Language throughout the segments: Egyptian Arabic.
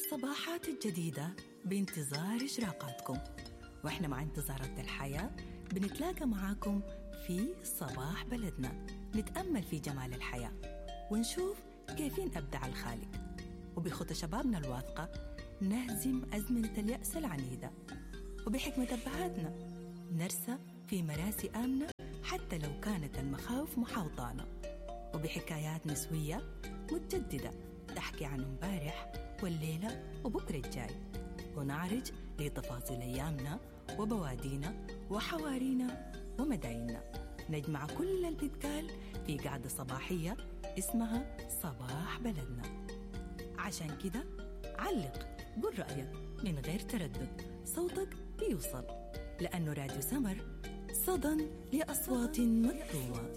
الصباحات الجديدة بانتظار إشراقاتكم وإحنا مع انتظارات الحياة بنتلاقى معاكم في صباح بلدنا نتأمل في جمال الحياة ونشوف كيفين أبدع الخالق وبخطى شبابنا الواثقة نهزم أزمنة اليأس العنيدة وبحكمة أبهاتنا نرسى في مراسي آمنة حتى لو كانت المخاوف محاوطانا وبحكايات نسوية متجددة تحكي عن امبارح والليلة وبكرة الجاي ونعرج لتفاصيل أيامنا وبوادينا وحوارينا ومدايننا نجمع كل اللي بيتقال في قعدة صباحية اسمها صباح بلدنا عشان كده علق قل رأيك من غير تردد صوتك بيوصل لأنه راديو سمر صدى لأصوات مطلوبة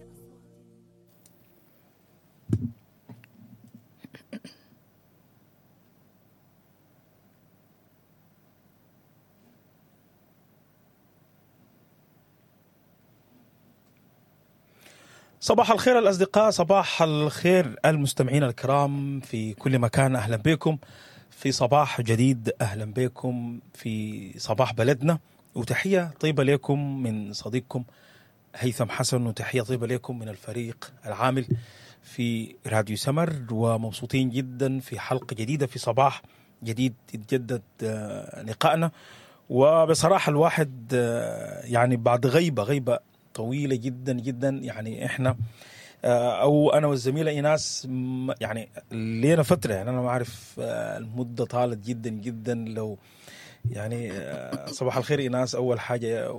صباح الخير الأصدقاء صباح الخير المستمعين الكرام في كل مكان أهلا بكم في صباح جديد أهلا بكم في صباح بلدنا وتحية طيبة لكم من صديقكم هيثم حسن وتحية طيبة لكم من الفريق العامل في راديو سمر ومبسوطين جدا في حلقة جديدة في صباح جديد يتجدد آه، لقائنا وبصراحة الواحد آه، يعني بعد غيبة غيبة طويله جدا جدا يعني احنا آه، او انا والزميله ايناس م- يعني لينا فتره يعني انا ما اعرف آه، المده طالت جدا جدا لو يعني آه، صباح الخير ايناس اول حاجه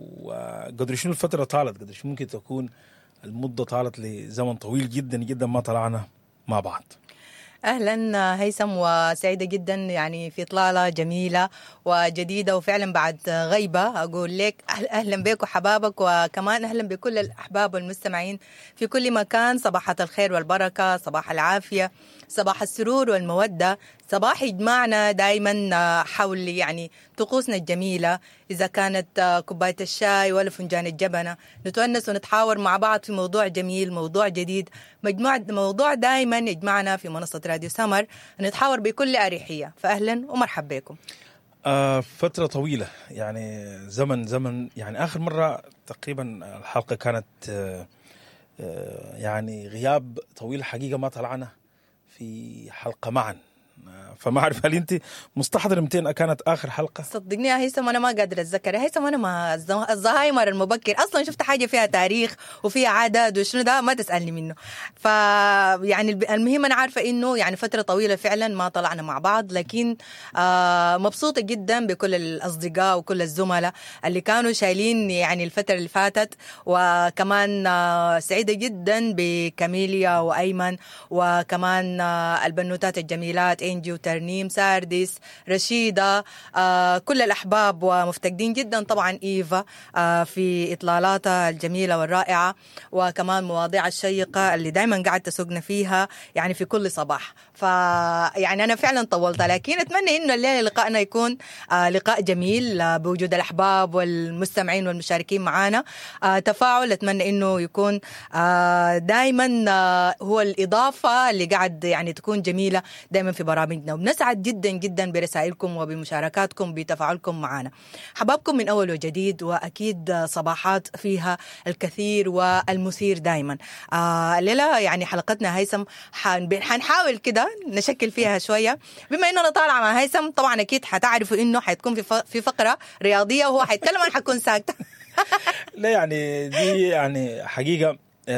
وقدر شنو الفتره طالت قدر شنو ممكن تكون المده طالت لزمن طويل جدا جدا ما طلعنا مع بعض اهلا هيثم وسعيده جدا يعني في اطلاله جميله وجديده وفعلا بعد غيبه اقول لك أهل- اهلا بك وحبابك وكمان اهلا بكل الاحباب والمستمعين في كل مكان صباحات الخير والبركه صباح العافيه صباح السرور والموده صباح يجمعنا دائما حول يعني طقوسنا الجميله اذا كانت كوبايه الشاي ولا فنجان الجبنه نتونس ونتحاور مع بعض في موضوع جميل موضوع جديد مجموعة موضوع دائما يجمعنا في منصه راديو سمر نتحاور بكل اريحيه فاهلا ومرحبا بكم آه فترة طويلة يعني زمن زمن يعني آخر مرة تقريبا الحلقة كانت آه آه يعني غياب طويل حقيقة ما طلعنا في حلقة معا آه فما أعرف هل أنت مستحضرة متى كانت آخر حلقة صدقني يا هيثم انا ما قادر اتذكر يا هيثم انا ما الز- الزهايمر المبكر اصلا شفت حاجه فيها تاريخ وفيها عدد وشنو ده ما تسالني منه ف يعني الب- المهم انا عارفه انه يعني فتره طويله فعلا ما طلعنا مع بعض لكن آه مبسوطه جدا بكل الاصدقاء وكل الزملاء اللي كانوا شايلين يعني الفتره اللي فاتت وكمان آه سعيده جدا بكاميليا وايمن وكمان آه البنوتات الجميلات انجي وترنيم ساردس رشيده آه كل الاحباب ومفتقدين جدا طبعا ايفا آه في اطلالاتها الجميله والرائعه وكمان مواضيع الشيقه اللي دائما قاعد تسوقنا فيها يعني في كل صباح ف يعني انا فعلا طولت لكن اتمنى انه الليله لقائنا يكون آه لقاء جميل آه بوجود الاحباب والمستمعين والمشاركين معنا آه تفاعل اتمنى انه يكون آه دائما آه هو الاضافه اللي قاعد يعني تكون جميله دائما في برامجنا وبنسعد جدا جدا برسائلكم وبمشاركاتكم بتفاعلكم معنا حبابكم من اول وجديد واكيد آه، صباحات فيها الكثير والمثير دائما آه الليله يعني حلقتنا هيثم حن- حنحاول كده نشكل فيها شويه بما انه انا طالعه مع هيثم طبعا اكيد حتعرفوا انه حتكون في ف- في فقره رياضيه وهو حيتكلم انا حكون ساكته لا يعني دي يعني حقيقة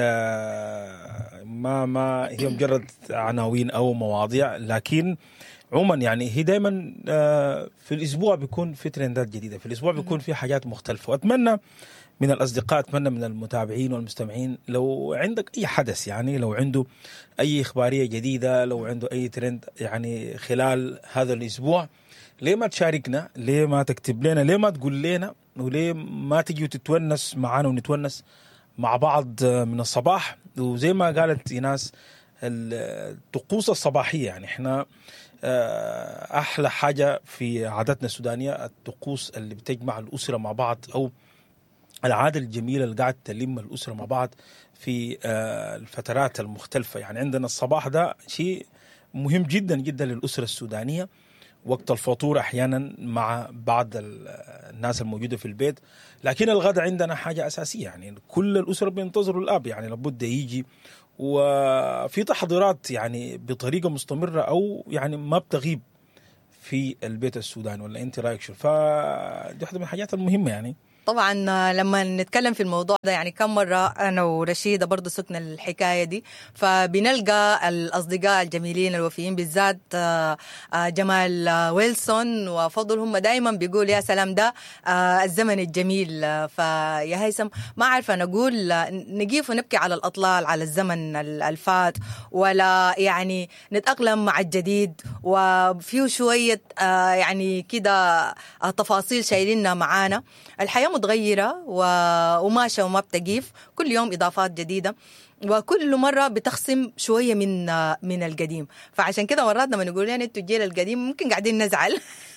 آه، ما ما هي مجرد عناوين أو مواضيع لكن عموما يعني هي دائما في الاسبوع بيكون في ترندات جديده في الاسبوع بيكون في حاجات مختلفه واتمنى من الاصدقاء اتمنى من المتابعين والمستمعين لو عندك اي حدث يعني لو عنده اي اخباريه جديده لو عنده اي ترند يعني خلال هذا الاسبوع ليه ما تشاركنا ليه ما تكتب لنا ليه ما تقول لنا وليه ما تجي وتتونس معانا ونتونس مع بعض من الصباح وزي ما قالت ايناس الطقوس الصباحيه يعني احنا آه، احلى حاجه في عاداتنا السودانيه الطقوس اللي بتجمع الاسره مع بعض او العاده الجميله اللي قاعد تلم الاسره مع بعض في آه، الفترات المختلفه يعني عندنا الصباح ده شيء مهم جدا جدا للاسره السودانيه وقت الفطور احيانا مع بعض ال- الناس الموجوده في البيت لكن الغداء عندنا حاجه اساسيه يعني كل الاسره بينتظروا الاب يعني لابد يجي وفي تحضيرات يعني بطريقه مستمره او يعني ما بتغيب في البيت السوداني ولا انت رايك شو فدي واحده من الحاجات المهمه يعني طبعا لما نتكلم في الموضوع ده يعني كم مرة أنا ورشيدة برضو سكنا الحكاية دي فبنلقى الأصدقاء الجميلين الوفيين بالذات آه، آه، جمال آه، ويلسون وفضل هم دايما بيقول يا سلام ده آه، الزمن الجميل آه، فيا هيثم ما عارفة نقول آه، نقيف ونبكي على الأطلال على الزمن ال- الفات ولا يعني نتأقلم مع الجديد وفيه شوية آه، يعني كده آه، تفاصيل شايلينها معانا الحياة متغيرة و- وماشية وما بتقيف كل يوم إضافات جديدة وكل مرة بتخصم شوية من آه، من القديم فعشان كده مرات لما نقول يعني انتوا الجيل القديم ممكن قاعدين نزعل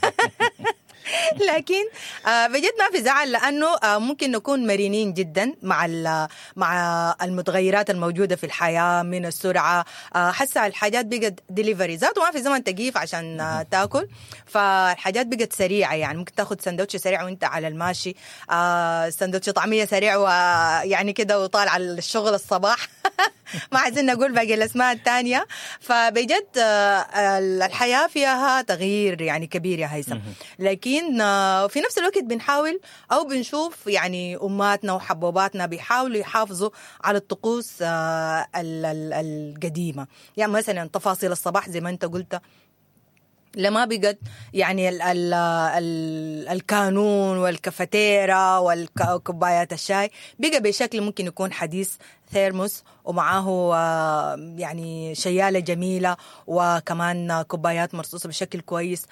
لكن آه، بجد ما في زعل لانه آه، ممكن نكون مرنين جدا مع ال- مع المتغيرات الموجوده في الحياه من السرعه آه، حاسه الحاجات بقت ديليفري ذاته ما في زمن تقيف عشان آه، تاكل فالحاجات بقت سريعه يعني ممكن تاخذ سندوتش سريع وانت على الماشي آه، سندوتش طعميه سريع ويعني كده وطالع على الشغل الصباح ما عايزين نقول باقي الاسماء الثانيه فبجد آه، الحياه فيها تغيير يعني كبير يا هيثم لكن آه، في نفس الوقت بنحاول او بنشوف يعني اماتنا وحبوباتنا بيحاولوا يحافظوا على الطقوس آه، ال- ال- القديمه يعني مثلا تفاصيل الصباح زي ما انت قلت لما بقت يعني ال ال ال الكانون والكافيتيرا والكوبايات الشاي بقى بشكل ممكن يكون حديث ثيرموس ومعاه آه، يعني شيالة جميلة وكمان كوبايات مرصوصة بشكل كويس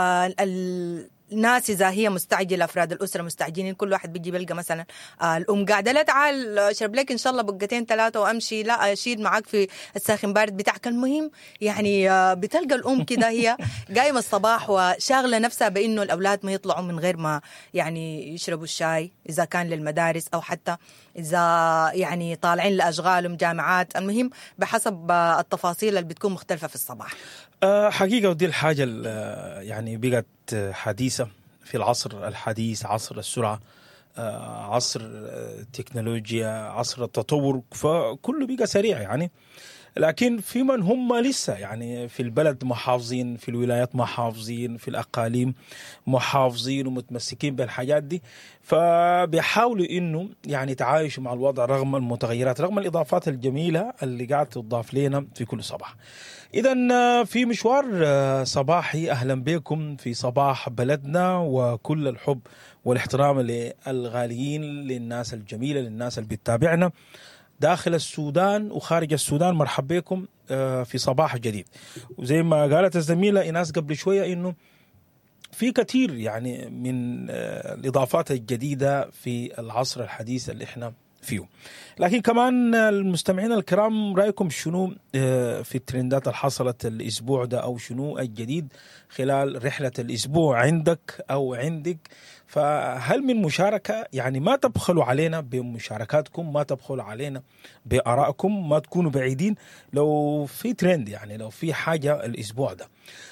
وال الناس اذا هي مستعجله افراد الاسره مستعجلين كل واحد بيجي بيلقى مثلا آه الام قاعده لا تعال اشرب لك ان شاء الله بقتين ثلاثه وامشي لا اشيل معاك في الساخن بارد بتاعك المهم يعني آه بتلقى الام كده هي قايمه الصباح وشاغله نفسها بانه الاولاد ما يطلعوا من غير ما يعني يشربوا الشاي اذا كان للمدارس او حتى اذا يعني طالعين لاشغالهم جامعات المهم بحسب آه التفاصيل اللي بتكون مختلفه في الصباح آه، حقيقة ودي الحاجة ال- يعني بقت حديثة في العصر الحديث عصر السرعة آه، عصر آه، التكنولوجيا عصر التطور فكله بقى سريع يعني لكن في من هم لسه يعني في البلد محافظين في الولايات محافظين في الأقاليم محافظين ومتمسكين بالحاجات دي فبيحاولوا انه يعني يتعايشوا مع الوضع رغم المتغيرات رغم الاضافات الجميله اللي قاعده تضاف لنا في كل صباح. اذا في مشوار آه، صباحي اهلا بكم في صباح بلدنا وكل الحب والاحترام للغاليين للناس الجميله للناس اللي بتتابعنا داخل السودان وخارج السودان مرحب بكم آه، في صباح جديد وزي ما قالت الزميله ايناس قبل شويه انه في كثير يعني من آه، الاضافات الجديده في العصر الحديث اللي احنا فيه لكن كمان المستمعين الكرام رايكم شنو آه، في الترندات اللي حصلت الاسبوع ده او شنو الجديد خلال رحله الاسبوع عندك او عندك فهل من مشاركه يعني ما تبخلوا علينا بمشاركاتكم ما تبخلوا علينا بارائكم ما تكونوا بعيدين لو في ترند يعني لو في حاجه الاسبوع ده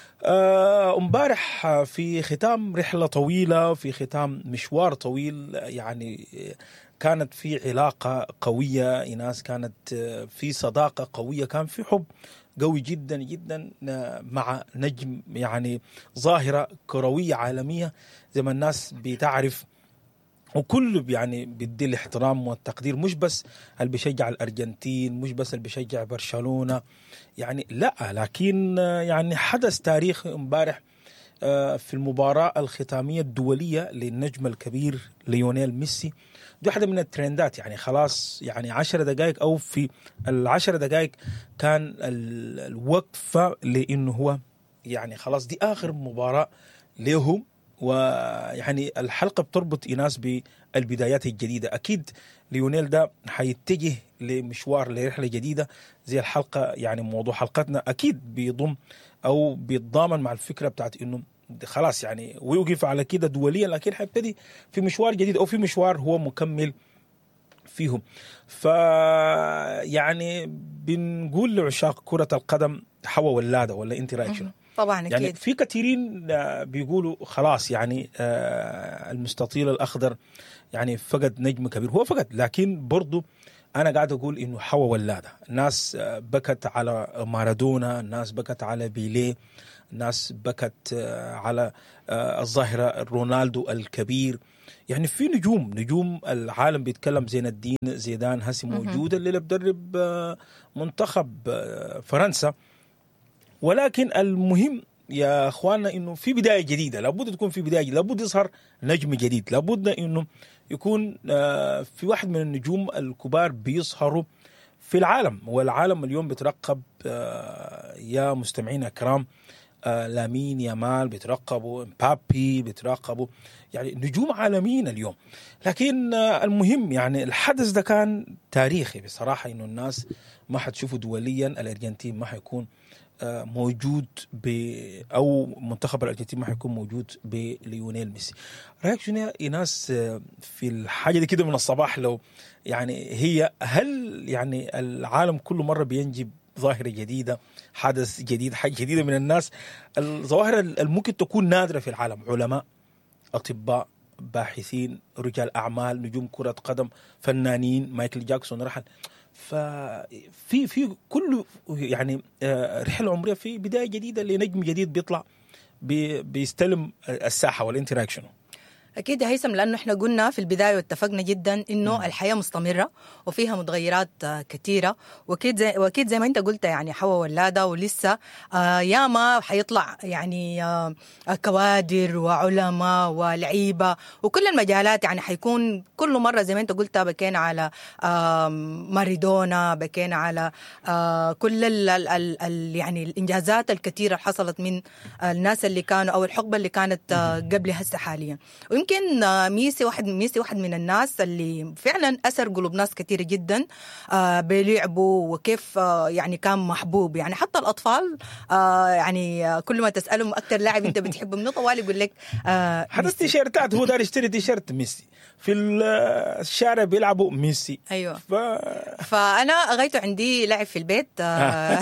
آه، امبارح آه، في ختام رحله طويله في ختام مشوار طويل آه، يعني آه، كانت في علاقه قويه ايناس كانت آه، في صداقه قويه كان في حب قوي جدا جدا آه، مع نجم يعني ظاهره كرويه عالميه زي ما الناس بتعرف وكل يعني بيدي الاحترام والتقدير مش بس اللي بيشجع الارجنتين مش بس اللي بيشجع برشلونه يعني لا لكن آه، يعني حدث تاريخي امبارح آه، في المباراة الختامية الدولية للنجم الكبير ليونيل ميسي دي واحدة من الترندات يعني خلاص يعني عشر دقائق أو في العشر دقائق كان ال- الوقفة لأنه هو يعني خلاص دي آخر مباراة لهم ويعني الحلقة بتربط إيناس بالبدايات الجديدة أكيد ليونيل ده حيتجه لمشوار لرحلة جديدة زي الحلقة يعني موضوع حلقتنا أكيد بيضم أو بيتضامن مع الفكرة بتاعت إنه خلاص يعني ويوقف على كده دوليا لكن حيبتدي في مشوار جديد أو في مشوار هو مكمل فيهم ف يعني بنقول لعشاق كرة القدم حوا ولادة ولا انت رايك شنو؟ طبعا يعني اكيد في كثيرين آه، بيقولوا خلاص يعني آه، المستطيل الاخضر يعني فقد نجم كبير هو فقد لكن برضو انا قاعد اقول انه حوا ولاده الناس آه، بكت على مارادونا الناس بكت على بيليه الناس بكت آه، على آه، الظاهره رونالدو الكبير يعني في نجوم نجوم العالم بيتكلم زين الدين زيدان هسي موجود اللي بدرب آه، منتخب آه، فرنسا ولكن المهم يا اخواننا انه في بدايه جديده لابد تكون في بدايه جديدة. لابد يظهر نجم جديد لابد انه يكون آه، في واحد من النجوم الكبار بيظهروا في العالم والعالم اليوم بيترقب آه، يا مستمعينا الكرام آه، لامين يامال بيترقبوا مبابي بيترقبوا يعني نجوم عالميين اليوم لكن آه، المهم يعني الحدث ده كان تاريخي بصراحه انه الناس ما حتشوفوا دوليا الارجنتين ما حيكون آه، موجود ب او منتخب الارجنتين ما حيكون موجود بليونيل ميسي رايك شنو يا ايناس آه، في الحاجه دي كده من الصباح لو يعني هي هل يعني العالم كل مره بينجب ظاهره جديده حدث جديد حاجه جديده من الناس الظواهر اللي ممكن تكون نادره في العالم علماء اطباء باحثين رجال اعمال نجوم كره قدم فنانين مايكل جاكسون رحل ففي في كل يعني آه، رحله عمريه في بدايه جديده لنجم جديد بيطلع بي- بيستلم الساحه والانتراكشن اكيد يا هيثم لانه احنا قلنا في البدايه واتفقنا جدا انه الحياه مستمره وفيها متغيرات آه، كثيره واكيد زي واكيد زي ما انت قلت يعني حوا ولاده ولسه آه، ياما حيطلع يعني آه، آه، كوادر وعلماء ولعيبه وكل المجالات يعني حيكون كل مره زي ما انت قلت بكينا على آه، ماريدونا بكينا على آه، كل ال ال ال ال يعني الانجازات الكثيره اللي حصلت من الناس اللي كانوا او الحقبه اللي كانت آه، قبل هسه حاليا ويمكن آه، ميسي واحد ميسي واحد من الناس اللي فعلا اثر قلوب ناس كثيره جدا آه، بلعبه وكيف آه، يعني كان محبوب يعني حتى الاطفال آه، يعني آه، كل ما تسالهم اكثر لاعب انت بتحبه منه طوال يقول لك آه، حتى ميسي. التيشيرتات هو دار يشتري تيشيرت ميسي في ال- الشارع بيلعبوا ميسي ايوه ف فانا اغيته عندي لعب في البيت آه،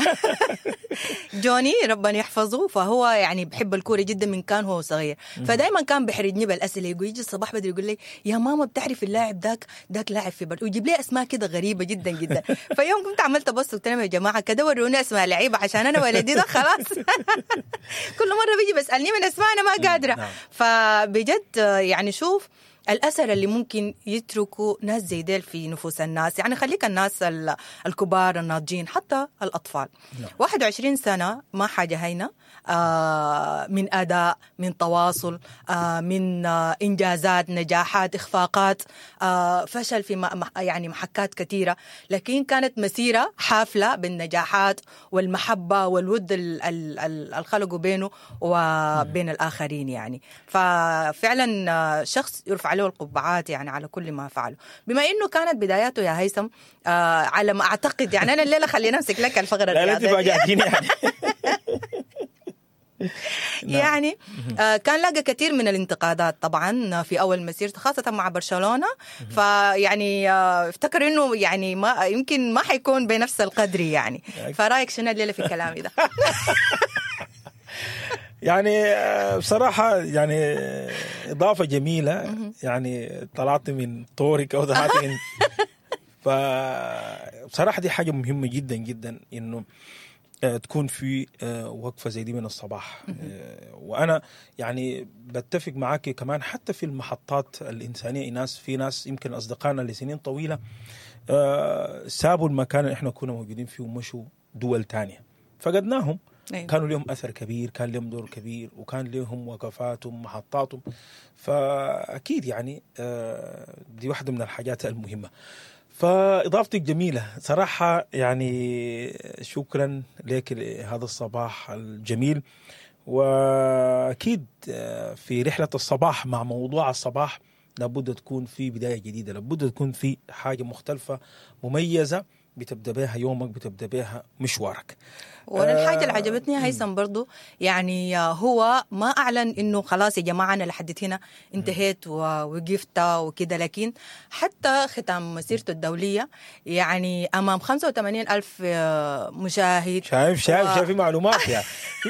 جوني ربنا يحفظه فهو يعني بحب الكوره جدا من كان هو صغير فدائما كان بيحرجني بالاسئله يقول يجي الصباح بدري يقول لي يا ماما بتعرف اللاعب ذاك ذاك لاعب في برد ويجيب لي اسماء كده غريبه جدا جدا فيوم كنت عملت ابص قلت لهم يا جماعه كده وروني اسماء لعيبه عشان انا ولدي ده خلاص كل مره بيجي بيسالني من اسماء انا ما قادره نعم. فبجد آه، يعني شوف الاثر اللي ممكن يتركوا ناس زي ديل في نفوس الناس يعني خليك الناس ال- الكبار الناضجين حتى الاطفال نعم. 21 سنه ما حاجه هينه آه من اداء من تواصل آه من آه انجازات نجاحات اخفاقات آه فشل في م- مح- يعني محكات كثيره لكن كانت مسيره حافله بالنجاحات والمحبه والود ال- ال- ال- الخلقوا بينه وبين الاخرين يعني ففعلا آه، شخص يرفع له القبعات يعني على كل ما فعله بما انه كانت بداياته يا هيثم آه على ما اعتقد يعني انا الليله خلينا امسك لك الفقره لا لا الرياضيه تبقى جاهزين يعني نعم. يعني آه كان لقى كثير من الانتقادات طبعا في اول مسيرته خاصه مع برشلونه فيعني آه افتكر انه يعني ما يمكن ما حيكون بنفس القدر يعني فرايك شنو الليله في كلامي ده يعني آه، بصراحة يعني آه، إضافة جميلة يعني طلعت من طورك أو طلعت من فبصراحة دي حاجة مهمة جدا جدا إنه آه، تكون في آه، وقفة زي دي من الصباح آه، وأنا يعني بتفق معاك كمان حتى في المحطات الإنسانية ناس في ناس يمكن أصدقائنا لسنين طويلة آه، سابوا المكان اللي احنا كنا موجودين فيه ومشوا دول تانية فقدناهم أيوة. كانوا لهم اثر كبير كان لهم دور كبير وكان لهم وقفاتهم محطاتهم فاكيد يعني آه، دي واحده من الحاجات المهمه فاضافتك جميله صراحه يعني شكرا لك لهذا الصباح الجميل واكيد آه، في رحله الصباح مع موضوع الصباح لابد تكون في بدايه جديده لابد تكون في حاجه مختلفه مميزه بتبدا بها يومك بتبدا بها مشوارك وانا آه، الحاجه اللي عجبتني يا هيثم برضو يعني هو ما اعلن انه خلاص يا جماعه انا لحد هنا انتهيت ووقفت وكده لكن حتى ختام مسيرته الدوليه يعني امام 85 الف آه، مشاهد شايف شايف و- شايف في معلومات يعني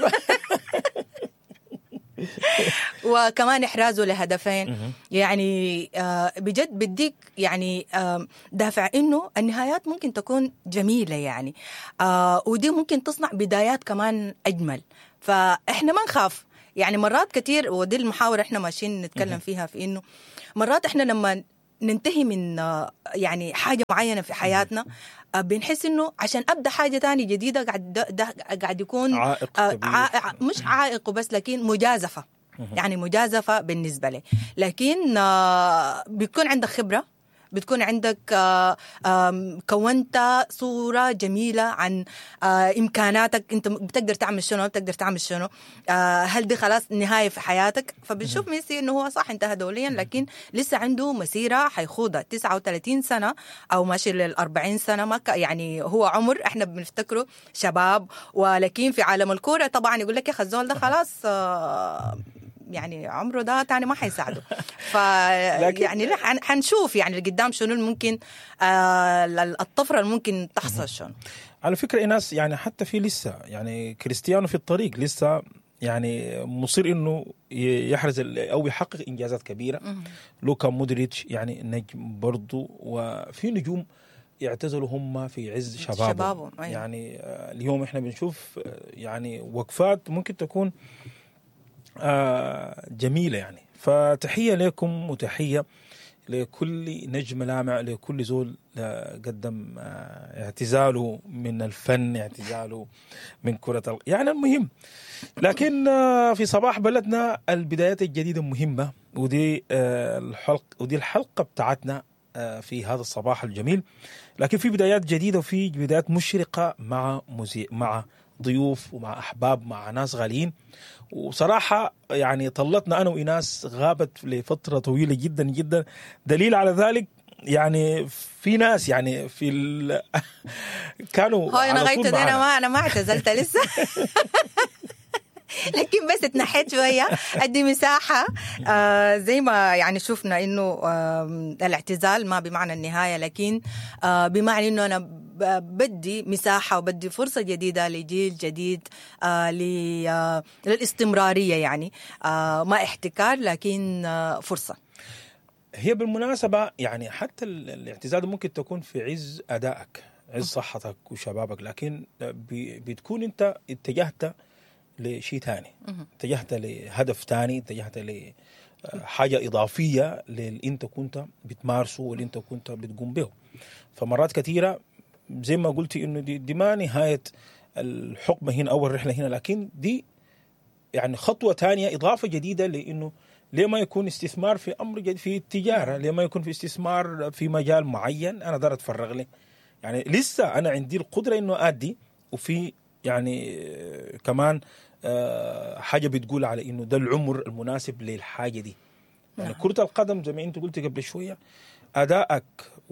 وكمان احرازه لهدفين يعني آه، بجد بديك يعني آه، دافع انه النهايات ممكن تكون جميله يعني آه، ودي ممكن تصنع بدايات كمان اجمل فاحنا ما نخاف يعني مرات كتير ودي المحاور احنا ماشيين نتكلم فيها في انه مرات احنا لما ننتهي من آه، يعني حاجه معينه في حياتنا آه، بنحس انه عشان ابدا حاجه تانية جديده قاعد ده, ده قاعد يكون عائق آه، كبير. عائق مش عائق وبس لكن مجازفه يعني مجازفه بالنسبه لي لكن آه، بيكون عندك خبره بتكون عندك آه، آم، كونت صورة جميلة عن آه، إمكاناتك أنت بتقدر تعمل شنو بتقدر تعمل شنو آه، هل دي خلاص نهاية في حياتك فبنشوف ميسي إنه هو صح انتهى دوليا لكن لسه عنده مسيرة حيخوضها 39 سنة أو ماشي لل 40 سنة ما ك- يعني هو عمر إحنا بنفتكره شباب ولكن في عالم الكورة طبعا يقول لك يا أخي الزول ده خلاص آه، يعني عمره ده تاني ما حيساعده ف لكن- يعني لا حن- حنشوف يعني اللي قدام شنو اللي ممكن آه الطفره اللي ممكن تحصل شنو على فكره ايناس يعني حتى في لسه يعني كريستيانو في الطريق لسه يعني مصر انه ي- يحرز ال- او يحقق انجازات كبيره لوكا مودريتش يعني نجم برضو وفي نجوم يعتزلوا هم في عز شبابهم شبابهم، أيوة. يعني آه، اليوم احنا بنشوف آه، يعني وقفات ممكن تكون آه، جميله يعني فتحيه لكم وتحيه لكل نجم لامع لكل زول آه، قدم آه، اعتزاله من الفن اعتزاله من كرة ال... يعني المهم لكن آه، في صباح بلدنا البدايات الجديدة مهمة ودي آه، الحلق ودي الحلقة بتاعتنا آه، في هذا الصباح الجميل لكن في بدايات جديدة وفي بدايات مشرقة مع مزي... مع ضيوف ومع أحباب مع ناس غاليين وصراحة يعني طلتنا أنا وإناس غابت لفترة طويلة جدا جدا دليل على ذلك يعني في ناس يعني في ال... كانوا هو انا على لغايه طول ده انا معانا. ما انا ما اعتزلت لسه لكن بس اتنحيت شويه ادي مساحه آه زي ما يعني شفنا انه آه الاعتزال ما بمعنى النهايه لكن آه بمعنى انه انا ب- بدي مساحه وبدي فرصه جديده لجيل جديد آه ل- آه للاستمراريه يعني آه ما احتكار لكن آه فرصه هي بالمناسبة يعني حتى ال- الاعتزال ممكن تكون في عز أدائك عز صحتك وشبابك لكن بي- بتكون أنت اتجهت لشيء ثاني اتجهت لهدف ثاني اتجهت لحاجة إضافية للي أنت كنت بتمارسه واللي أنت كنت بتقوم به فمرات كثيرة زي ما قلتي إنه دي, دي ما نهاية الحقبة هنا أو الرحلة هنا لكن دي يعني خطوه ثانيه اضافه جديده لانه ليه ما يكون استثمار في امر جديد في التجاره ليه ما يكون في استثمار في مجال معين انا اقدر اتفرغ له يعني لسه انا عندي القدره انه ادي وفي يعني آه، كمان آه، حاجه بتقول على انه ده العمر المناسب للحاجه دي يعني كره القدم زي ما انت قلت قبل شويه ادائك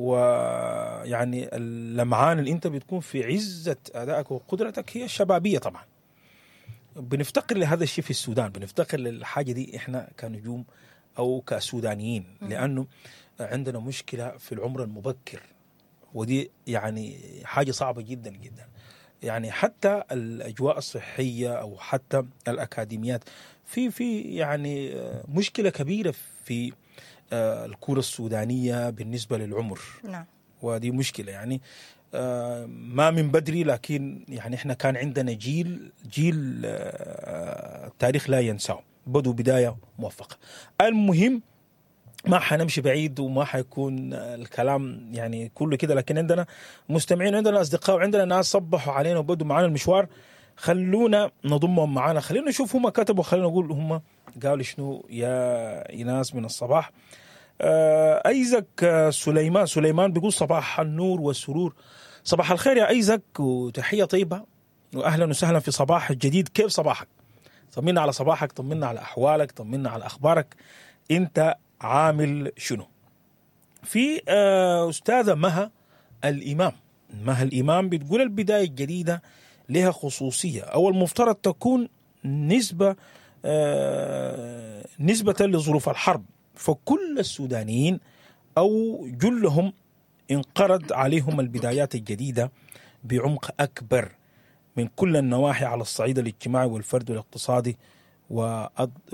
ويعني اللمعان اللي انت بتكون في عزه ادائك وقدرتك هي الشبابيه طبعا بنفتقر لهذا الشيء في السودان بنفتقر للحاجه دي احنا كنجوم او كسودانيين لانه عندنا مشكله في العمر المبكر ودي يعني حاجه صعبه جدا جدا يعني حتى الاجواء الصحيه او حتى الاكاديميات في في يعني آه، مشكله كبيره في آه، الكره السودانيه بالنسبه للعمر نعم ودي مشكله يعني آه، ما من بدري لكن يعني احنا كان عندنا جيل جيل آه، التاريخ لا ينساه بدوا بدايه موفقه المهم ما حنمشي بعيد وما حيكون الكلام يعني كله كده لكن عندنا مستمعين عندنا اصدقاء وعندنا ناس صبحوا علينا وبدوا معانا المشوار خلونا نضمهم معانا خلينا نشوف هم كتبوا خلينا نقول هم قالوا شنو يا ايناس من الصباح آه، ايزك آه، سليمان سليمان بيقول صباح النور والسرور صباح الخير يا ايزك وتحيه طيبه واهلا وسهلا في صباح جديد كيف صباحك طمنا على صباحك طمنا على احوالك طمنا على اخبارك انت عامل شنو في آه، استاذه مها الامام مها الإمام بتقول البداية الجديدة لها خصوصية أو المفترض تكون نسبة آه نسبة لظروف الحرب فكل السودانيين أو جلهم انقرض عليهم البدايات الجديدة بعمق أكبر من كل النواحي على الصعيد الاجتماعي والفرد والاقتصادي وأض-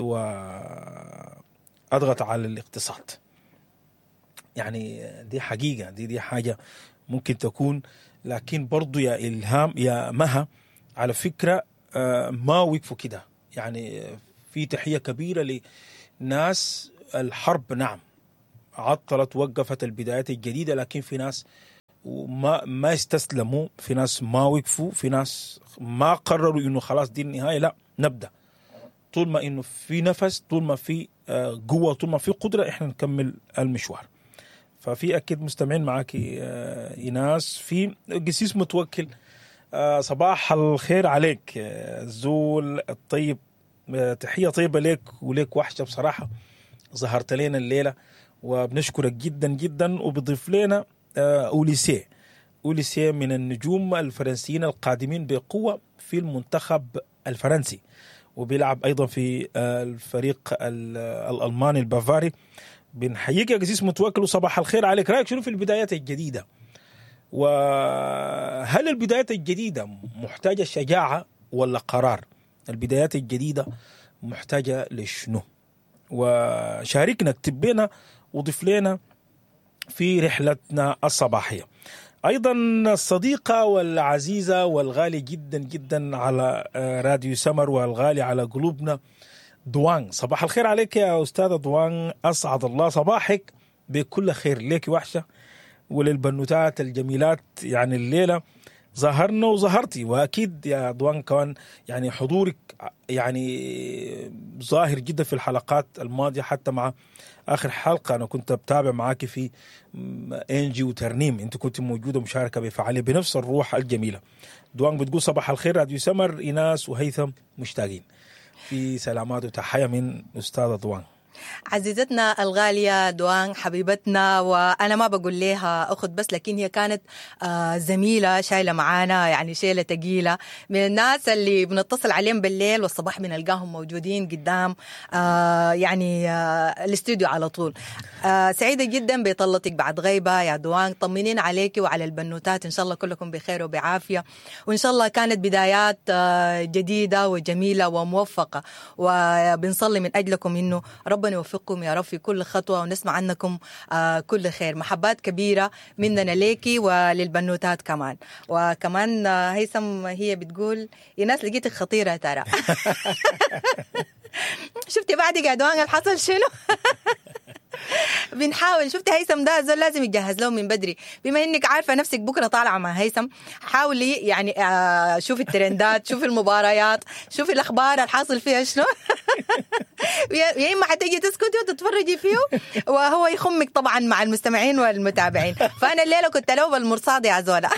وأضغط على الاقتصاد يعني دي حقيقة دي دي حاجة ممكن تكون لكن برضو يا إلهام يا مها على فكرة آه، ما وقفوا كده يعني في تحية كبيرة لناس الحرب نعم عطلت وقفت البدايات الجديدة لكن في ناس ما ما استسلموا في ناس ما وقفوا في ناس ما قرروا انه خلاص دي النهايه لا نبدا طول ما انه في نفس طول ما في آه، قوه طول ما في قدره احنا نكمل المشوار ففي اكيد مستمعين معك آه، ايناس في قسيس متوكل آه، صباح الخير عليك آه، زول الطيب آه، تحيه طيبه لك ولك وحشه بصراحه ظهرت لنا الليله وبنشكرك جدا جدا وبضيف لنا آه، اوليسيه اوليسيه من النجوم الفرنسيين القادمين بقوه في المنتخب الفرنسي وبيلعب ايضا في آه، الفريق ال- الالماني البافاري بنحييك يا قسيس متوكل وصباح الخير عليك رايك شنو في البدايات الجديده وهل البدايات الجديده محتاجه شجاعه ولا قرار البدايات الجديده محتاجه لشنو وشاركنا اكتب لنا وضيف لنا في رحلتنا الصباحيه ايضا الصديقه والعزيزه والغالي جدا جدا على آه، راديو سمر والغالي على قلوبنا دوان صباح الخير عليك يا استاذه دوان اسعد الله صباحك بكل خير ليك وحشه وللبنوتات الجميلات يعني الليله ظهرنا وظهرتي واكيد يا دوان كمان يعني حضورك يعني ظاهر جدا في الحلقات الماضيه حتى مع اخر حلقه انا كنت بتابع معاك في انجي وترنيم انت كنت موجوده مشاركه بفعاليه بنفس الروح الجميله دوان بتقول صباح الخير راديو سمر ايناس وهيثم مشتاقين في سلامات وتحيه من استاذه دوان عزيزتنا الغالية دوان حبيبتنا وأنا ما بقول لها أخت بس لكن هي كانت آه، زميلة شايلة معانا يعني شيلة تقيلة من الناس اللي بنتصل عليهم بالليل والصباح بنلقاهم موجودين قدام آه، يعني آه، الاستوديو على طول آه، سعيدة جدا بطلتك بعد غيبة يا دوان طمنين عليك وعلى البنوتات إن شاء الله كلكم بخير وبعافية وإن شاء الله كانت بدايات آه، جديدة وجميلة وموفقة وبنصلي من أجلكم إنه ربنا يوفقكم يا رب في كل خطوة ونسمع عنكم آه، كل خير محبات كبيرة مننا ليكي وللبنوتات كمان وكمان آه، هيثم هي بتقول يا ناس لقيتك خطيرة ترى شفتي بعد قعدوان الحصل شنو بنحاول شفتي هيثم ده زول لازم يجهز لهم من بدري بما انك عارفه نفسك بكره طالعه مع هيثم حاولي يعني آه شوفي الترندات شوفي المباريات شوفي الاخبار الحاصل فيها شنو يا يا اما حتيجي تسكتي وتتفرجي فيه وهو يخمك طبعا مع المستمعين والمتابعين فانا الليله كنت لو بالمرصاد يا زولا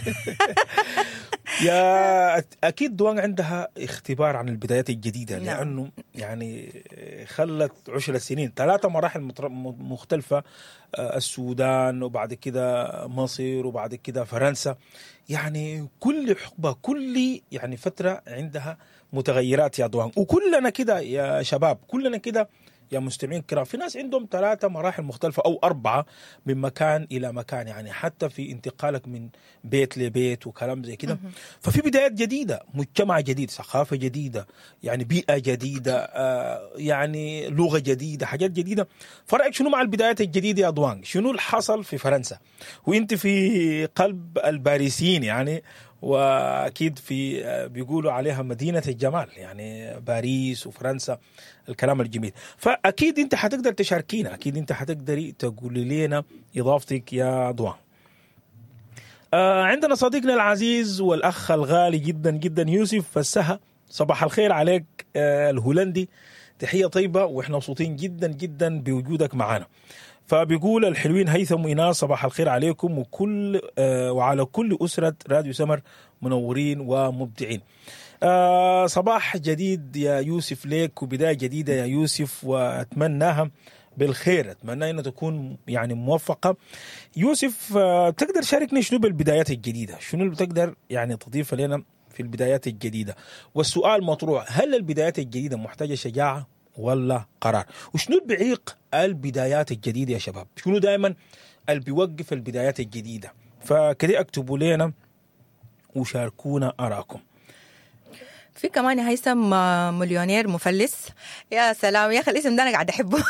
يا أت- اكيد دوان عندها اختبار عن البدايات الجديده نعم. لانه يعني خلت عشر سنين ثلاثه مراحل متر- م- مختلفه آه، السودان وبعد كده مصر وبعد كده فرنسا يعني كل حقبه كل يعني فتره عندها متغيرات يا دوان وكلنا كده يا شباب كلنا كده يا مستمعين كرام في ناس عندهم ثلاثة مراحل مختلفة أو أربعة من مكان إلى مكان يعني حتى في انتقالك من بيت لبيت وكلام زي كده ففي بدايات جديدة مجتمع جديد ثقافة جديدة يعني بيئة جديدة آه يعني لغة جديدة حاجات جديدة فرأيك شنو مع البدايات الجديدة يا دوان شنو اللي حصل في فرنسا وانت في قلب الباريسيين يعني واكيد في آه، بيقولوا عليها مدينه الجمال يعني باريس وفرنسا الكلام الجميل فاكيد انت حتقدر تشاركينا اكيد انت حتقدري تقولي لنا اضافتك يا دوان آه عندنا صديقنا العزيز والاخ الغالي جدا جدا يوسف فسها صباح الخير عليك آه الهولندي تحيه طيبه واحنا مبسوطين جدا جدا بوجودك معنا فبيقول الحلوين هيثم وإناس صباح الخير عليكم وكل آه وعلى كل أسرة راديو سمر منورين ومبدعين آه صباح جديد يا يوسف ليك وبداية جديدة يا يوسف وأتمناها بالخير اتمنى انها تكون يعني موفقه يوسف آه، تقدر تشاركني شنو بالبدايات الجديده شنو اللي بتقدر يعني تضيفه لنا في البدايات الجديده والسؤال مطروح هل البدايات الجديده محتاجه شجاعه ولا قرار وشنو اللي بيعيق البدايات الجديده يا شباب شنو دائما اللي بيوقف البدايات الجديده فكده اكتبوا لنا وشاركونا اراءكم في كمان يا هيثم آه، مليونير مفلس يا سلام يا اخي الاسم ده انا قاعد احبه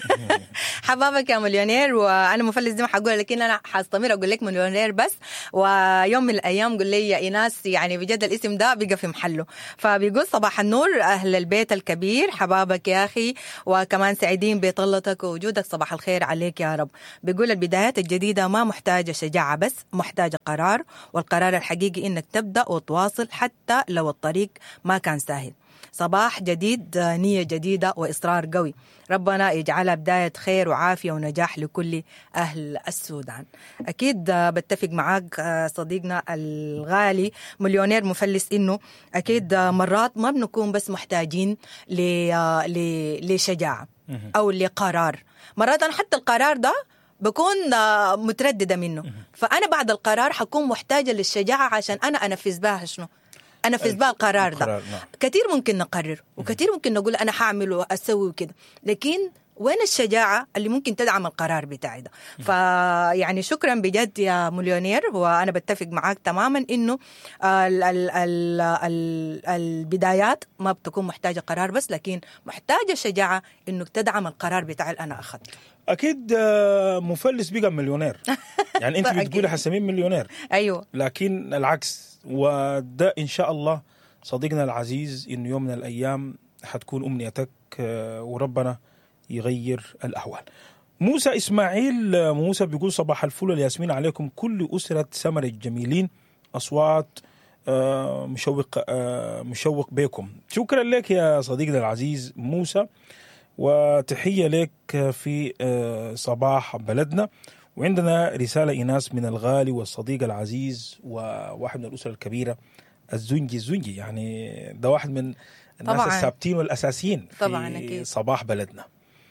حبابك يا مليونير وانا مفلس دي ما حقول لكن انا حاستمر اقول لك مليونير بس ويوم من الايام قول لي يا ايناس يعني بجد الاسم ده بقى في محله فبيقول صباح النور اهل البيت الكبير حبابك يا اخي وكمان سعيدين بطلتك ووجودك صباح الخير عليك يا رب بيقول البدايات الجديده ما محتاجه شجاعه بس محتاجه قرار والقرار الحقيقي انك تبدا وتواصل حتى لو الطريق ما كان سهل صباح جديد آه، نية جديدة وإصرار قوي ربنا يجعلها بداية خير وعافية ونجاح لكل أهل السودان أكيد آه، بتفق معاك آه، صديقنا الغالي مليونير مفلس إنه أكيد آه، مرات ما بنكون بس محتاجين ل- آه، ل- لشجاعة أو لقرار مرات أنا حتى القرار ده بكون آه، مترددة منه فأنا بعد القرار حكون محتاجة للشجاعة عشان أنا أنفذ بها شنو أنفذ بها القرار ده القرار، نعم. كثير ممكن نقرر وكثير ممكن نقول انا حاعمل واسوي وكده لكن وين الشجاعة اللي ممكن تدعم القرار بتاعي ده فيعني شكرا بجد يا مليونير وانا بتفق معاك تماما انه ال ال ال ال البدايات ما بتكون محتاجة قرار بس لكن محتاجة شجاعة انك تدعم القرار بتاعي اللي انا اخذته اكيد آه، مفلس بقى مليونير يعني انت أكيد. بتقولي حسمين مليونير ايوه لكن العكس وده ان شاء الله صديقنا العزيز انه يوم من الايام حتكون امنيتك آه، وربنا يغير الاحوال. موسى اسماعيل آه، موسى بيقول صباح الفل الياسمين عليكم كل اسره سمر الجميلين اصوات آه، مشوق آه، مشوق بكم شكرا لك يا صديقنا العزيز موسى وتحيه لك في آه، صباح بلدنا وعندنا رسالة إيناس من الغالي والصديق العزيز وواحد من الأسرة الكبيرة الزنجي الزنجي يعني ده واحد من الناس طبعاً. الثابتين والأساسيين في طبعاً أكيد. صباح بلدنا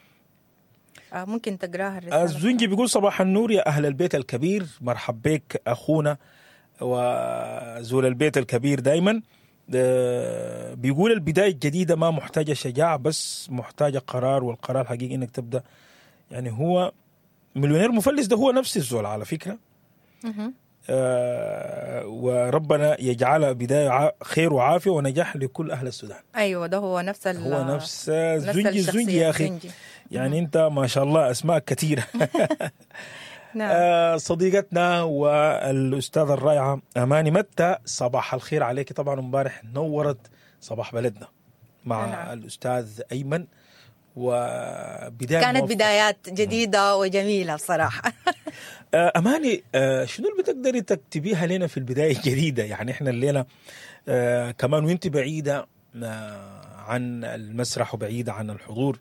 آه، ممكن تقراها الرسالة الزنجي بيقول صباح النور يا أهل البيت الكبير مرحب بك أخونا وزول البيت الكبير دايما آه، بيقول البداية الجديدة ما محتاجة شجاعة بس محتاجة قرار والقرار الحقيقي انك تبدأ يعني هو مليونير مفلس ده هو نفس الزول على فكرة مهم. آه، وربنا يجعلها بداية ع- خير وعافية ونجاح لكل أهل السودان ايوه ده هو نفس ال- هو نفس نفس زنجي الشخصية، زنجي يا أخي الزنجي. يعني أنت ما شاء الله أسماء كثيرة نعم آه، صديقتنا والأستاذة الرائعة أماني متى صباح الخير عليك طبعا امبارح نورت صباح بلدنا مع نعم. الأستاذ أيمن وبداية كانت موفقة. بدايات جديدة وجميلة بصراحة آه، أماني آه، شنو اللي بتقدري تكتبيها لنا في البداية الجديدة يعني إحنا الليلة آه، كمان وانت بعيدة آه، عن المسرح وبعيدة عن الحضور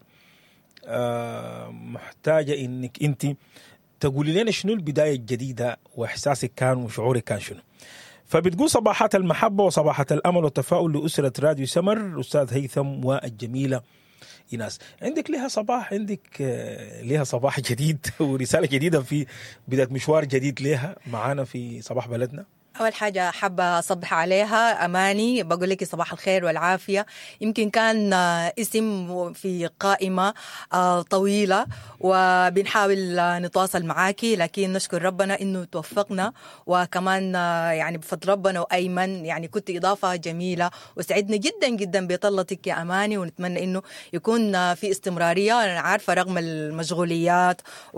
آه، محتاجة إنك أنت تقولي لنا شنو البداية الجديدة وإحساسك كان وشعورك كان شنو فبتقول صباحات المحبة وصباحات الأمل والتفاؤل لأسرة راديو سمر الأستاذ هيثم والجميلة إيناس عندك لها صباح عندك آه، لها صباح جديد ورسالة جديدة في بداية مشوار جديد لها معانا في صباح بلدنا أول حاجة حابة أصبح عليها أماني بقول لك صباح الخير والعافية يمكن كان آه، اسم في قائمة آه، طويلة وبنحاول آه، نتواصل معاكي لكن نشكر ربنا إنه توفقنا وكمان آه، يعني بفضل ربنا وأيمن يعني كنت إضافة جميلة وسعدنا جدا جدا بطلتك يا أماني ونتمنى إنه يكون آه، في استمرارية أنا عارفة رغم المشغوليات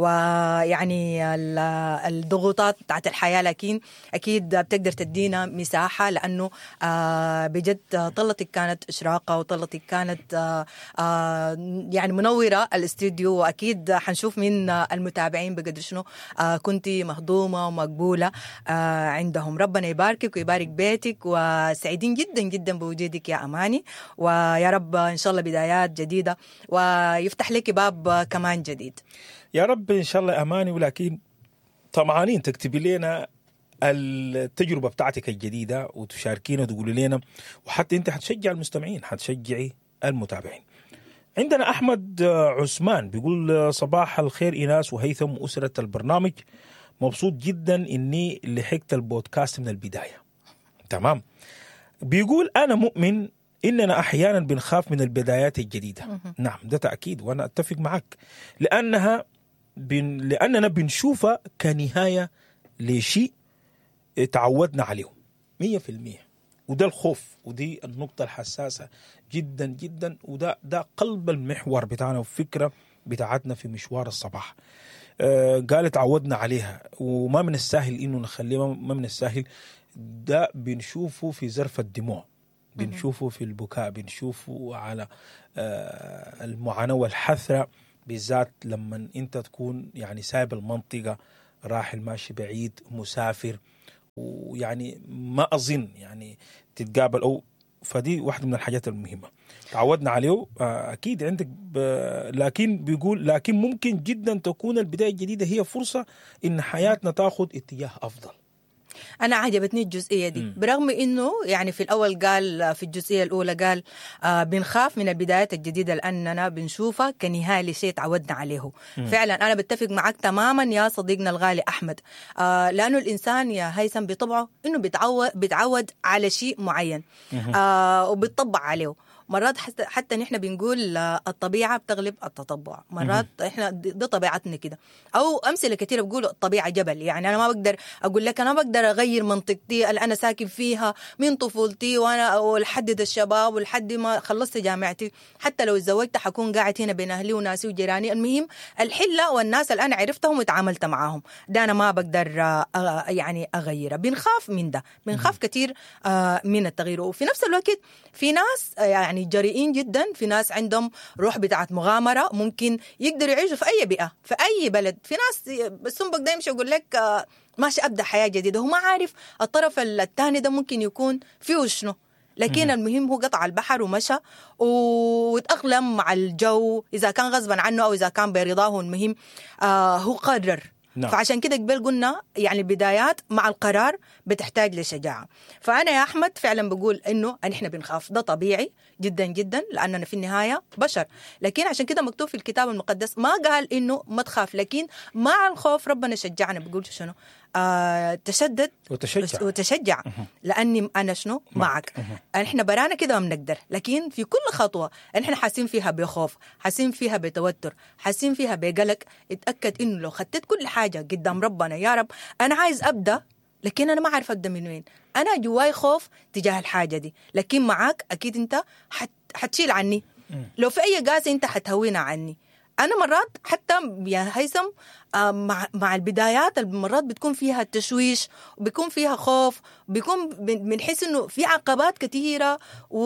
ويعني ال- الضغوطات بتاعت الحياة لكن أكيد بتقدر تدينا مساحة لأنه آه، بجد آه، طلتك كانت إشراقة وطلتك كانت آه، آه، يعني منورة الاستوديو وأكيد حنشوف من آه، المتابعين بقدر شنو آه، كنت مهضومة ومقبولة آه، عندهم ربنا يباركك ويبارك بيتك وسعيدين جدا جدا بوجودك يا أماني ويا رب إن شاء الله بدايات جديدة ويفتح لك باب آه، كمان جديد يا رب إن شاء الله أماني ولكن طمعانين تكتبي لنا التجربة بتاعتك الجديدة وتشاركينا وتقولي لنا وحتى أنت حتشجع المستمعين حتشجعي المتابعين عندنا احمد عثمان بيقول صباح الخير ايناس وهيثم واسره البرنامج مبسوط جدا اني لحقت البودكاست من البدايه تمام بيقول انا مؤمن اننا احيانا بنخاف من البدايات الجديده نعم ده تاكيد وانا اتفق معك لانها بن لاننا بنشوفها كنهايه لشيء تعودنا عليه 100% وده الخوف ودي النقطة الحساسة جدا جدا وده ده قلب المحور بتاعنا والفكرة بتاعتنا في مشوار الصباح آه قال تعودنا عليها وما من السهل انه نخليه ما من السهل ده بنشوفه في زرف الدموع بنشوفه في البكاء بنشوفه على آه المعاناة والحثرة بالذات لما انت تكون يعني سايب المنطقة راحل ماشي بعيد مسافر ويعني ما اظن يعني تتقابل او فدي واحده من الحاجات المهمه تعودنا عليه اكيد عندك ب... لكن بيقول لكن ممكن جدا تكون البدايه الجديده هي فرصه ان حياتنا تاخذ اتجاه افضل انا عجبتني الجزئيه دي برغم انه يعني في الاول قال في الجزئيه الاولى قال آه بنخاف من البدايات الجديده لاننا بنشوفها كنهايه لشيء تعودنا عليه مم. فعلا انا بتفق معك تماما يا صديقنا الغالي احمد آه لانه الانسان يا هيثم بطبعه انه بيتعود بيتعود على شيء معين آه وبيطبع عليه مرات حتى, حتى نحن بنقول الطبيعة بتغلب التطبع مرات مم. احنا دي طبيعتنا كده أو أمثلة كثيرة بقولوا الطبيعة جبل يعني أنا ما بقدر أقول لك أنا ما بقدر أغير منطقتي اللي أنا ساكن فيها من طفولتي وأنا ولحد الشباب ولحد ما خلصت جامعتي حتى لو تزوجت حكون قاعد هنا بين أهلي وناسي وجيراني المهم الحلة والناس اللي أنا عرفتهم وتعاملت معاهم ده أنا ما بقدر يعني أغيرها بنخاف من ده بنخاف كثير من التغيير وفي نفس الوقت في ناس يعني يعني جريئين جدا في ناس عندهم روح بتاعت مغامره ممكن يقدروا يعيشوا في اي بيئه في اي بلد في ناس السنبك ده يمشي يقول لك ماشي ابدا حياه جديده هو ما عارف الطرف الثاني ده ممكن يكون فيه شنو لكن المهم هو قطع البحر ومشى وتأقلم مع الجو إذا كان غصبا عنه أو إذا كان برضاه المهم آه هو قرر نعم. فعشان كده قبل قلنا يعني البدايات مع القرار بتحتاج لشجاعة فأنا يا أحمد فعلا بقول إنه أن إحنا بنخاف ده طبيعي جدا جدا لأننا في النهاية بشر لكن عشان كده مكتوب في الكتاب المقدس ما قال إنه ما تخاف لكن مع الخوف ربنا شجعنا بقول شنو آه تشدد وتشجع وتشجع لاني انا شنو معك, معك. احنا برانا كده ما بنقدر لكن في كل خطوه احنا حاسين فيها بخوف حاسين فيها بتوتر حاسين فيها بقلق اتاكد انه لو خطيت كل حاجه قدام ربنا يا رب انا عايز ابدا لكن انا ما عارف ابدا من وين انا جواي خوف تجاه الحاجه دي لكن معاك اكيد انت حت حتشيل عني لو في اي قاسي انت حتهوينا عني انا مرات حتى يا هيثم مع مع البدايات مرات بتكون فيها تشويش وبيكون فيها خوف بيكون بنحس انه في عقبات كثيره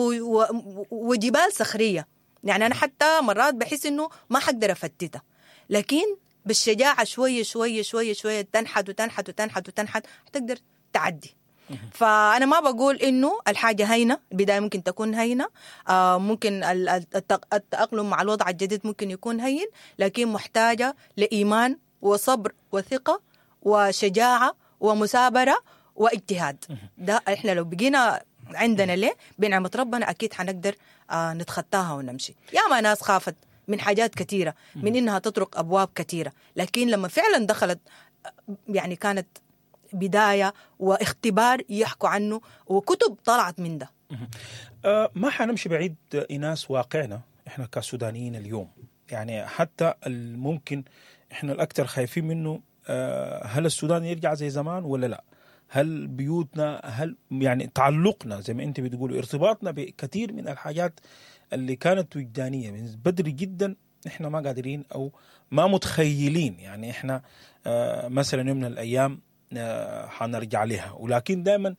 وجبال صخريه يعني انا حتى مرات بحس انه ما حقدر افتتها لكن بالشجاعه شويه شويه شويه شويه تنحت وتنحت وتنحت وتنحت حتقدر تعدي فانا ما بقول انه الحاجه هينه البدايه ممكن تكون هينه آه ممكن التاقلم مع الوضع الجديد ممكن يكون هين لكن محتاجه لايمان وصبر وثقه وشجاعه ومثابره واجتهاد ده احنا لو بقينا عندنا ليه بنعمه ربنا اكيد حنقدر آه نتخطاها ونمشي يا ما ناس خافت من حاجات كثيره من انها تطرق ابواب كثيره لكن لما فعلا دخلت يعني كانت بدايه واختبار يحكوا عنه وكتب طلعت من ده أه ما حنمشي بعيد ايناس واقعنا احنا كسودانيين اليوم يعني حتى الممكن احنا الاكثر خايفين منه أه هل السودان يرجع زي زمان ولا لا هل بيوتنا هل يعني تعلقنا زي ما انت بتقول ارتباطنا بكثير من الحاجات اللي كانت وجدانيه من بدري جدا احنا ما قادرين او ما متخيلين يعني احنا آه مثلا يوم من الايام حنرجع لها ولكن دائما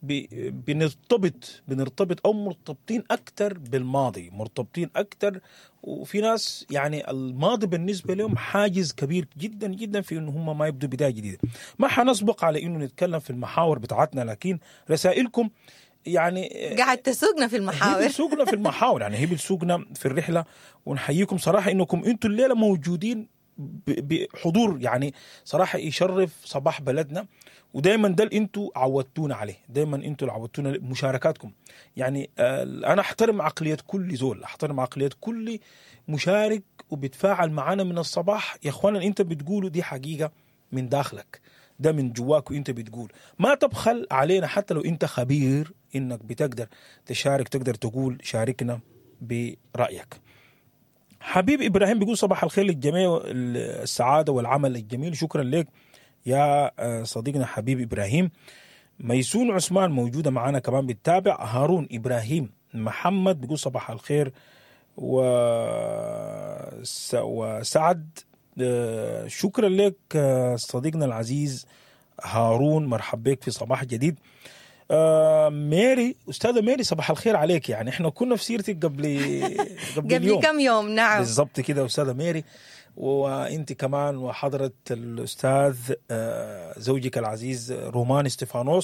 بنرتبط بنرتبط او مرتبطين اكثر بالماضي مرتبطين اكثر وفي ناس يعني الماضي بالنسبه لهم حاجز كبير جدا جدا في انه هم ما يبدوا بدايه جديده ما حنسبق على انه نتكلم في المحاور بتاعتنا لكن رسائلكم يعني قاعد تسوقنا في المحاور هي بتسوقنا في المحاور يعني هي بتسوقنا في الرحله ونحييكم صراحه انكم انتم الليله موجودين ب- بحضور يعني صراحه يشرف صباح بلدنا ودائما ده اللي انتوا عودتونا عليه دائما انتوا اللي عودتونا عليه، مشاركاتكم يعني آه، انا احترم عقليه كل زول احترم عقليه كل مشارك وبيتفاعل معنا من الصباح يا اخوانا انت بتقولوا دي حقيقه من داخلك ده من جواك وانت بتقول ما تبخل علينا حتى لو انت خبير انك بتقدر تشارك تقدر تقول شاركنا برايك حبيب ابراهيم بيقول صباح الخير للجميع السعاده والعمل الجميل شكرا لك يا آه، صديقنا حبيب ابراهيم ميسون عثمان موجوده معنا كمان بتتابع هارون ابراهيم محمد بيقول صباح الخير و... س- وسعد آه، شكرا لك آه، صديقنا العزيز هارون مرحب بك في صباح جديد آه، ميري استاذه ميري صباح الخير عليك يعني احنا كنا في سيرتك قبل قبل قبل اليوم كم يوم نعم بالضبط كده استاذه ميري وانت كمان وحضره الاستاذ آه، زوجك العزيز رومان استيفانوس